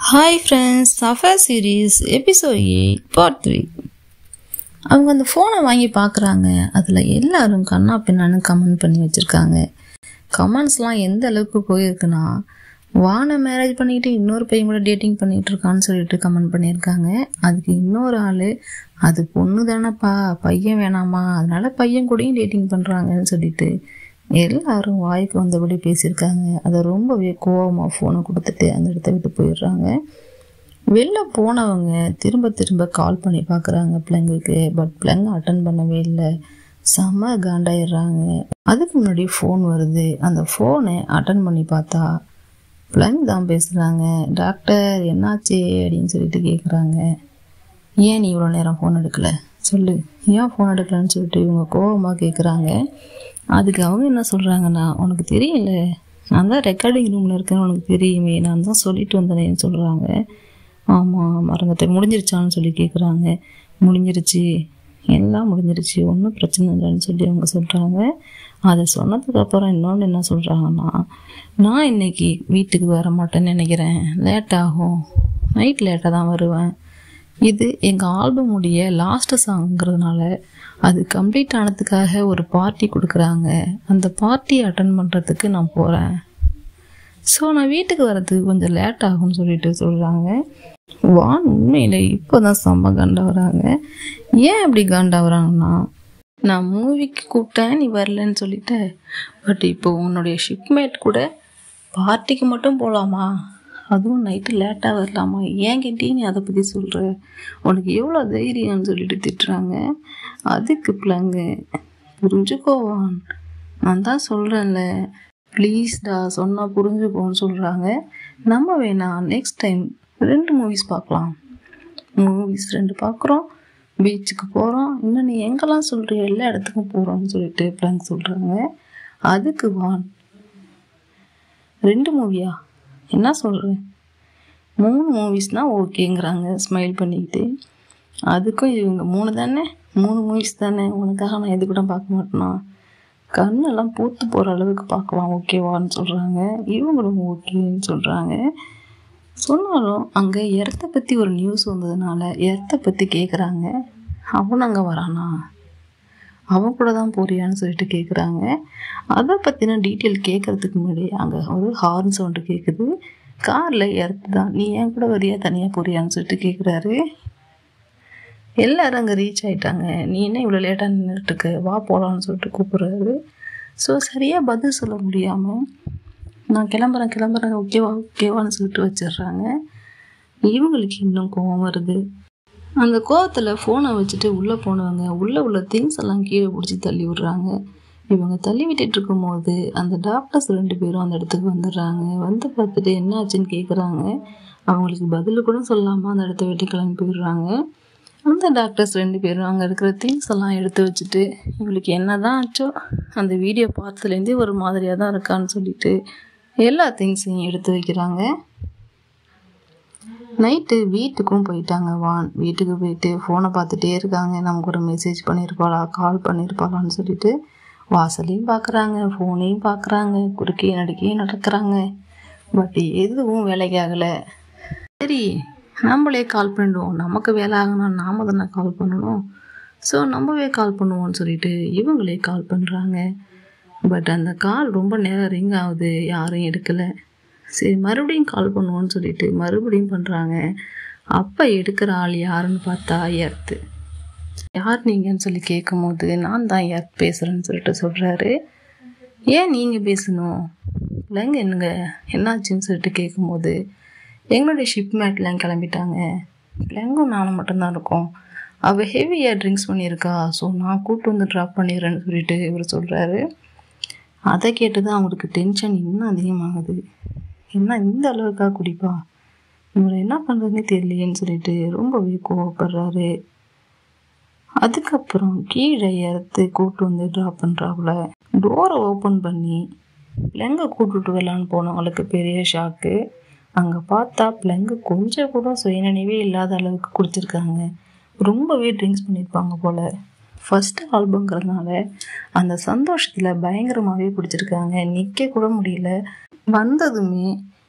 hi friends Safa series episode eight part three அவங்க அந்த ஃபோனை வாங்கி பார்க்குறாங்க அதில் எல்லாரும் கண்ணா பின்னான்னு கமெண்ட் பண்ணி வச்சுருக்காங்க கமெண்ட்ஸ்லாம் எந்த அளவுக்கு போயிருக்குன்னா வானை மேரேஜ் பண்ணிக்கிட்டு இன்னொரு பையன் கூட டேட்டிங் பண்ணிகிட்டு இருக்கான்னு சொல்லிட்டு கமெண்ட் பண்ணியிருக்காங்க அதுக்கு இன்னொரு ஆள் அது பொண்ணு தானேப்பா பையன் வேணாமா அதனால பையன் கூடயும் டேட்டிங் பண்ணுறாங்கன்னு சொல்லிட்டு எல்லாரும் வாய்க்கு வந்தபடி பேசியிருக்காங்க அதை ரொம்பவே கோவமாக ஃபோனை கொடுத்துட்டு அந்த இடத்த விட்டு போயிடுறாங்க வெளில போனவங்க திரும்ப திரும்ப கால் பண்ணி பார்க்குறாங்க பிள்ளைங்களுக்கு பட் பிள்ளைங்க அட்டன் பண்ணவே இல்லை செம்ம காண்டாயிடுறாங்க அதுக்கு முன்னாடி ஃபோன் வருது அந்த ஃபோனை அட்டன் பண்ணி பார்த்தா பிள்ளைங்க தான் பேசுகிறாங்க டாக்டர் என்னாச்சு அப்படின்னு சொல்லிட்டு கேட்குறாங்க ஏன் நீ இவ்வளோ நேரம் ஃபோன் எடுக்கலை சொல்லு ஏன் ஃபோன் எடுக்கலன்னு சொல்லிட்டு இவங்க கோபமாக கேட்குறாங்க அதுக்கு அவங்க என்ன சொல்கிறாங்கன்னா உனக்கு தெரியல நான் தான் ரெக்கார்டிங் ரூமில் இருக்கேன்னு உனக்கு தெரியுமே நான் தான் சொல்லிட்டு வந்தேனேன்னு சொல்கிறாங்க ஆமாம் மறந்துட்டேன் முடிஞ்சிருச்சான்னு சொல்லி கேட்குறாங்க முடிஞ்சிருச்சு எல்லாம் முடிஞ்சிருச்சு ஒன்றும் பிரச்சனை இல்லைன்னு சொல்லி அவங்க சொல்கிறாங்க அதை சொன்னதுக்கப்புறம் இன்னொன்று என்ன சொல்கிறாங்கன்னா நான் இன்னைக்கு வீட்டுக்கு வர மாட்டேன்னு நினைக்கிறேன் லேட் ஆகும் நைட் லேட்டாக தான் வருவேன் இது எங்கள் ஆல்பமுடைய லாஸ்ட் சாங்கிறதுனால அது கம்ப்ளீட் ஆனதுக்காக ஒரு பார்ட்டி கொடுக்குறாங்க அந்த பார்ட்டி அட்டன் பண்ணுறதுக்கு நான் போகிறேன் ஸோ நான் வீட்டுக்கு வர்றதுக்கு கொஞ்சம் லேட் ஆகும்னு சொல்லிட்டு சொல்கிறாங்க வான் உண்மையில் இப்போ தான் செம்ம காண்டா வராங்க ஏன் அப்படி காண்டா வராங்கன்னா நான் மூவிக்கு கூப்பிட்டேன் நீ வரலன்னு சொல்லிட்டேன் பட் இப்போ உன்னுடைய ஷிப்மேட் கூட பார்ட்டிக்கு மட்டும் போகலாமா அதுவும் நைட்டு லேட்டாக வரலாமா ஏன் கிட்டே நீ அதை பற்றி சொல்கிற உனக்கு எவ்வளோ தைரியம்னு சொல்லிட்டு திட்டுறாங்க அதுக்கு பிள்ளைங்க புரிஞ்சுக்கோவான் நான் தான் சொல்கிறேன்ல ப்ளீஸ்டா சொன்னால் புரிஞ்சுக்கோன்னு சொல்கிறாங்க நம்ம வேணாம் நெக்ஸ்ட் டைம் ரெண்டு மூவிஸ் பார்க்கலாம் மூவிஸ் ரெண்டு பார்க்குறோம் பீச்சுக்கு போகிறோம் இன்னும் நீ எங்கெல்லாம் சொல்கிற எல்லா இடத்துக்கும் போகிறோம்னு சொல்லிட்டு பிள்ளைங்க சொல்கிறாங்க அதுக்கு வான் ரெண்டு மூவியா என்ன சொல்கிறேன் மூணு மூவிஸ்னால் ஓகேங்கிறாங்க ஸ்மைல் பண்ணிக்கிட்டு அதுக்கும் இவங்க மூணு தானே மூணு மூவிஸ் தானே உனக்காக நான் எது கூட பார்க்க மாட்டேனா கண்ணெல்லாம் பூத்து போகிற அளவுக்கு பார்க்கலாம் ஓகேவான்னு சொல்கிறாங்க இவங்களும் ஓகேன்னு சொல்கிறாங்க சொன்னாலும் அங்கே இடத்த பற்றி ஒரு நியூஸ் வந்ததுனால இடத்த பற்றி கேட்குறாங்க அவன் அங்கே வரானா அவன் கூட தான் போறியான்னு சொல்லிட்டு கேட்குறாங்க அதை பற்றின டீட்டெயில் கேட்குறதுக்கு முன்னாடி அங்கே ஒரு ஹார்ன் சவுண்டு கேட்குது காரில் இடத்து தான் நீ ஏன் கூட வரியா தனியாக போறியான்னு சொல்லிட்டு கேட்குறாரு எல்லோரும் அங்கே ரீச் ஆகிட்டாங்க நீ என்ன இவ்வளோ லேட்டாக நின்றுட்டுருக்க வா போகலான்னு சொல்லிட்டு கூப்பிட்றாரு ஸோ சரியாக பதில் சொல்ல முடியாமல் நான் கிளம்புறேன் கிளம்புறேன் ஓகேவா ஓகேவான்னு சொல்லிட்டு வச்சிடுறாங்க இவங்களுக்கு இன்னும் கோவம் வருது அந்த கோவத்தில் ஃபோனை வச்சுட்டு உள்ளே போனவங்க உள்ளே உள்ள திங்ஸ் எல்லாம் கீழே பிடிச்சி தள்ளி விடுறாங்க இவங்க தள்ளி விட்டுட்டு இருக்கும்போது அந்த டாக்டர்ஸ் ரெண்டு பேரும் அந்த இடத்துக்கு வந்துடுறாங்க வந்து பார்த்துட்டு என்ன ஆச்சுன்னு கேட்குறாங்க அவங்களுக்கு பதில் கூட சொல்லாமல் அந்த இடத்த வெட்டி கிளம்பி போயிடுறாங்க அந்த டாக்டர்ஸ் ரெண்டு பேரும் அங்கே இருக்கிற திங்ஸ் எல்லாம் எடுத்து வச்சுட்டு இவளுக்கு என்ன தான் ஆச்சோ அந்த வீடியோ பார்த்ததுலேருந்தே ஒரு மாதிரியாக தான் இருக்கான்னு சொல்லிட்டு எல்லா திங்ஸையும் எடுத்து வைக்கிறாங்க நைட்டு வீட்டுக்கும் போயிட்டாங்க வான் வீட்டுக்கு போயிட்டு ஃபோனை பார்த்துட்டே இருக்காங்க நமக்கு ஒரு மெசேஜ் பண்ணியிருப்பாளா கால் பண்ணியிருப்பாளான்னு சொல்லிட்டு வாசலையும் பார்க்குறாங்க ஃபோனையும் பார்க்குறாங்க குறுக்கே நடுக்கே நடக்கிறாங்க பட் எதுவும் வேலைக்கு ஆகலை சரி நம்மளே கால் பண்ணிடுவோம் நமக்கு வேலை ஆகணும் நாம தானே கால் பண்ணணும் ஸோ நம்மவே கால் பண்ணுவோம்னு சொல்லிட்டு இவங்களே கால் பண்ணுறாங்க பட் அந்த கால் ரொம்ப நேரம் ரிங் ஆகுது யாரும் எடுக்கலை சரி மறுபடியும் கால் பண்ணுவோன்னு சொல்லிட்டு மறுபடியும் பண்ணுறாங்க அப்போ எடுக்கிற ஆள் யாருன்னு பார்த்தா எர்த்து யார் நீங்கன்னு சொல்லி கேட்கும்போது நான் தான் எர்த் பேசுகிறேன்னு சொல்லிட்டு சொல்கிறாரு ஏன் நீங்கள் பேசணும் இல்லைங்க என்னங்க என்னாச்சுன்னு சொல்லிட்டு கேட்கும்போது எங்களுடைய ஷிப்மேட்லாம் கிளம்பிட்டாங்க பிள்ளைங்கும் நானும் மட்டும்தான் இருக்கோம் அவள் ஹெவியாக ட்ரிங்க்ஸ் பண்ணியிருக்கா ஸோ நான் கூப்பிட்டு வந்து ட்ராப் பண்ணிடுறேன்னு சொல்லிட்டு இவர் சொல்கிறாரு அதை கேட்டு தான் அவங்களுக்கு டென்ஷன் இன்னும் அதிகமாகுது என்ன இந்த அளவுக்கா குடிப்பா இவரை என்ன பண்ணுறதுனே தெரியலையேன்னு சொல்லிட்டு ரொம்பவே கோவப்படுறாரு அதுக்கப்புறம் கீழே இறத்து கூப்பிட்டு வந்து ட்ராப் பண்ணுறாப்புல டோரை ஓப்பன் பண்ணி பிள்ளைங்க கூப்பிட்டுட்டு வரலான்னு போனவங்களுக்கு பெரிய ஷாக்கு அங்கே பார்த்தா பிள்ளைங்க கொஞ்சம் கூட சுயநினைவே இல்லாத அளவுக்கு குடிச்சிருக்காங்க ரொம்பவே ட்ரிங்க்ஸ் பண்ணியிருப்பாங்க போல் ஃபஸ்ட்டு ஆல்பங்கிறதுனால அந்த சந்தோஷத்தில் பயங்கரமாகவே பிடிச்சிருக்காங்க நிற்க கூட முடியல வந்ததுமே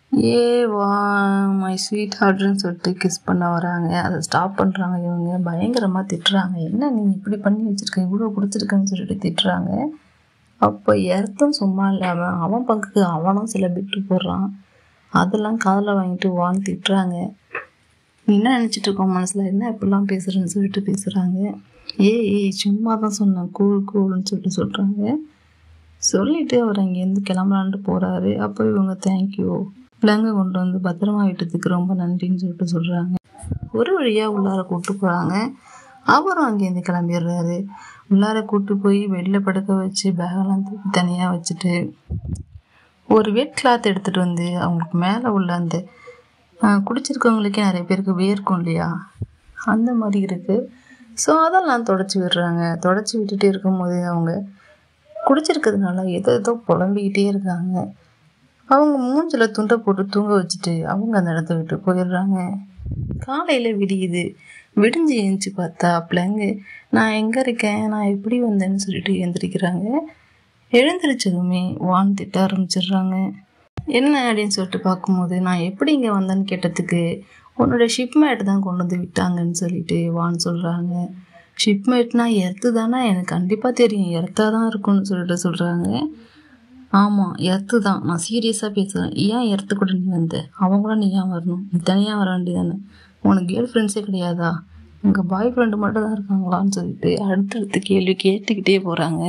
ஏ வா மை ஸ்வீட் ஹார்ட்னு சொல்லிட்டு கிஸ் பண்ண வராங்க அதை ஸ்டாப் பண்ணுறாங்க இவங்க பயங்கரமாக திட்டுறாங்க என்ன நீ இப்படி பண்ணி வச்சிருக்க இவ்வளோ பிடிச்சிருக்குன்னு சொல்லிட்டு திட்டுறாங்க அப்போ எர்த்தும் சும்மா இல்லாமல் அவன் பங்குக்கு அவனும் சில பிட்டு போடுறான் அதெல்லாம் காதில் வாங்கிட்டு வான்னு திட்டுறாங்க நீ என்ன நினச்சிட்டு இருக்கோம் மனசில் என்ன இப்படிலாம் பேசுகிறேன்னு சொல்லிட்டு பேசுகிறாங்க ஏய் ஏய் சும்மா தான் சொன்னேன் கூழ் கூழ்னு சொல்லிட்டு சொல்கிறாங்க சொல்லிட்டு அவர் அங்கேருந்து கிளம்பலான்ட்டு போகிறாரு அப்போ இவங்க தேங்க்யூ பிள்ளைங்க கொண்டு வந்து பத்திரமா விட்டதுக்கு ரொம்ப நன்றின்னு சொல்லிட்டு சொல்கிறாங்க ஒரு வழியாக உள்ளார கூப்பிட்டு போகிறாங்க அவரும் அங்கேருந்து கிளம்பிடுறாரு உள்ளார கூப்பிட்டு போய் வெளில படுக்க வச்சு பேகெல்லாம் தூக்கி தனியாக வச்சுட்டு ஒரு வெட் கிளாத் எடுத்துகிட்டு வந்து அவங்களுக்கு மேலே உள்ள அந்த ஆஹ், குடிச்சிருக்கவங்களுக்கே நிறைய பேருக்கு வேர்க்கும் இல்லையா அந்த மாதிரி இருக்குது ஸோ அதெல்லாம் தொடச்சி விடுறாங்க தொடச்சி விட்டுட்டே இருக்கும்போது அவங்க குடிச்சிருக்கிறதுனால ஏதோ ஏதோ புலம்பிக்கிட்டே இருக்காங்க அவங்க மூஞ்சில் துண்டை போட்டு தூங்க வச்சுட்டு அவங்க அந்த இடத்த விட்டு போயிடுறாங்க காலையில் விடியுது விடிஞ்சு எழுந்துச்சு பார்த்தா பிள்ளைங்க நான் எங்கே இருக்கேன் நான் எப்படி வந்தேன்னு சொல்லிட்டு எழுந்திரிக்கிறாங்க எழுந்திரிச்சதுமே வான் திட்ட ஆரம்பிச்சிடுறாங்க என்ன அப்படின்னு சொல்லிட்டு பார்க்கும்போது நான் எப்படி இங்கே வந்தேன்னு கேட்டதுக்கு உன்னோட ஷிப்மேட் தான் கொண்டு வந்து விட்டாங்கன்னு சொல்லிட்டு வான் சொல்கிறாங்க ஷிப்மேட்னா எர்த்து தானே எனக்கு கண்டிப்பாக தெரியும் எர்த்தாக தான் இருக்கும்னு சொல்லிட்டு சொல்கிறாங்க ஆமாம் எர்த்து தான் நான் சீரியஸாக பேசுகிறேன் ஏன் எர்த்து கூட நீ வந்த அவங்க கூட நீ ஏன் வரணும் நீ தனியாக வர வேண்டியதானே உனக்கு கேர்ள் ஃப்ரெண்ட்ஸே கிடையாதா உங்கள் பாய் ஃப்ரெண்டு மட்டும் தான் இருக்காங்களான்னு சொல்லிட்டு அடுத்தடுத்து கேள்வி கேட்டுக்கிட்டே போகிறாங்க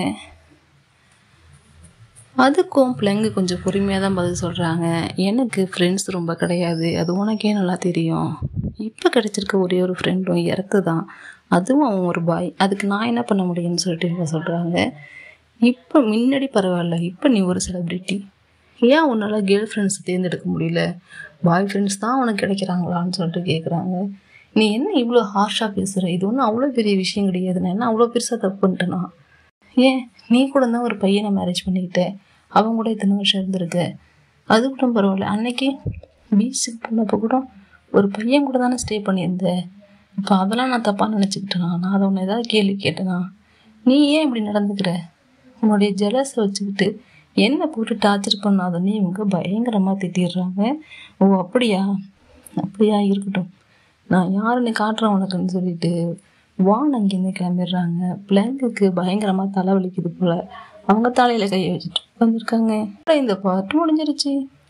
அதுக்கும் பிள்ளைங்க கொஞ்சம் பொறுமையாக தான் பதில் சொல்கிறாங்க எனக்கு ஃப்ரெண்ட்ஸ் ரொம்ப கிடையாது அது உனக்கே நல்லா தெரியும் இப்போ கிடைச்சிருக்க ஒரே ஒரு ஃப்ரெண்டும் இறத்து தான் அதுவும் அவன் ஒரு பாய் அதுக்கு நான் என்ன பண்ண முடியும்னு சொல்லிட்டு இவங்க சொல்கிறாங்க இப்போ முன்னாடி பரவாயில்ல இப்போ நீ ஒரு செலிப்ரிட்டி ஏன் உன்னால் கேர்ள் ஃப்ரெண்ட்ஸ் தேர்ந்தெடுக்க முடியல பாய் ஃப்ரெண்ட்ஸ் தான் உனக்கு கிடைக்கிறாங்களான்னு சொல்லிட்டு கேட்குறாங்க நீ என்ன இவ்வளோ ஹார்ஷாக பேசுகிற இது ஒன்றும் அவ்வளோ பெரிய விஷயம் கிடையாது நான் என்ன அவ்வளோ பெருசாக தப்பு பண்ணிட்டேனா ஏன் நீ கூட தான் ஒரு பையனை மேரேஜ் பண்ணிக்கிட்ட அவங்க கூட இத்தனை வருஷம் இருந்திருக்க அது கூட பரவாயில்ல அன்னைக்கு பீச்சுக்கு போனப்போ கூட ஒரு பையன் கூட தானே ஸ்டே பண்ணியிருந்தேன் இப்போ அதெல்லாம் நான் தப்பாக நினச்சிக்கிட்டேனா நான் அதை உன்னை ஏதாவது கேள்வி கேட்டேனா நீ ஏன் இப்படி நடந்துக்கிற உன்னுடைய ஜெலஸை வச்சுக்கிட்டு என்ன போட்டு டார்ச்சர் பண்ணாதன்னு இவங்க பயங்கரமாக திட்டிடுறாங்க ஓ அப்படியா அப்படியா இருக்கட்டும் நான் யாருன்னு காட்டுறேன் உனக்குன்னு சொல்லிட்டு வான் அங்கேருந்து கிளம்பிடுறாங்க பிள்ளைங்களுக்கு பயங்கரமாக தலைவலிக்குது போல் அவங்க தலையில் கையை வச்சுட்டு உட்காந்துருக்காங்க இந்த பாட்டு முடிஞ்சிருச்சு